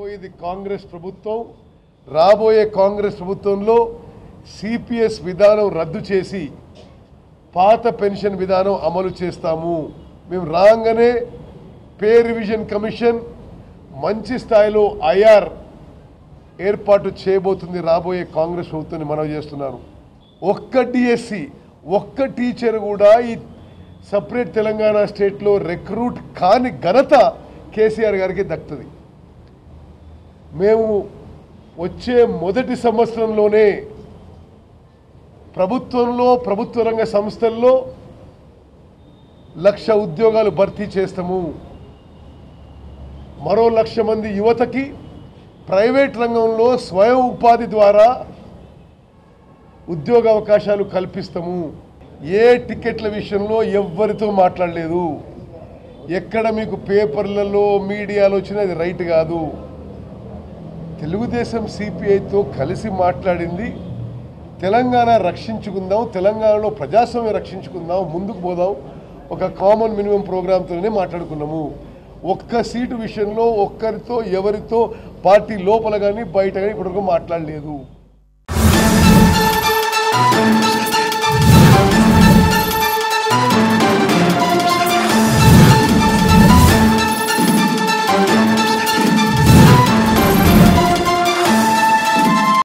రాబోయేది కాంగ్రెస్ ప్రభుత్వం రాబోయే కాంగ్రెస్ ప్రభుత్వంలో సిపిఎస్ విధానం రద్దు చేసి పాత పెన్షన్ విధానం అమలు చేస్తాము మేము రాగానే పే రివిజన్ కమిషన్ మంచి స్థాయిలో ఐఆర్ ఏర్పాటు చేయబోతుంది రాబోయే కాంగ్రెస్ ప్రభుత్వాన్ని మనవి చేస్తున్నాను ఒక్క డిఎస్సి ఒక్క టీచర్ కూడా ఈ సపరేట్ తెలంగాణ స్టేట్లో రిక్రూట్ కాని ఘనత కేసీఆర్ గారికి దక్కుతుంది మేము వచ్చే మొదటి సంవత్సరంలోనే ప్రభుత్వంలో ప్రభుత్వ రంగ సంస్థల్లో లక్ష ఉద్యోగాలు భర్తీ చేస్తాము మరో లక్ష మంది యువతకి ప్రైవేట్ రంగంలో స్వయం ఉపాధి ద్వారా ఉద్యోగ అవకాశాలు కల్పిస్తాము ఏ టికెట్ల విషయంలో ఎవ్వరితో మాట్లాడలేదు ఎక్కడ మీకు పేపర్లలో మీడియాలో వచ్చినది రైట్ కాదు తెలుగుదేశం సిపిఐతో కలిసి మాట్లాడింది తెలంగాణ రక్షించుకుందాం తెలంగాణలో ప్రజాస్వామ్యం రక్షించుకుందాం ముందుకు పోదాం ఒక కామన్ మినిమం ప్రోగ్రామ్తోనే మాట్లాడుకున్నాము ఒక్క సీటు విషయంలో ఒక్కరితో ఎవరితో పార్టీ లోపల కానీ బయట కానీ ఇప్పటివరకు మాట్లాడలేదు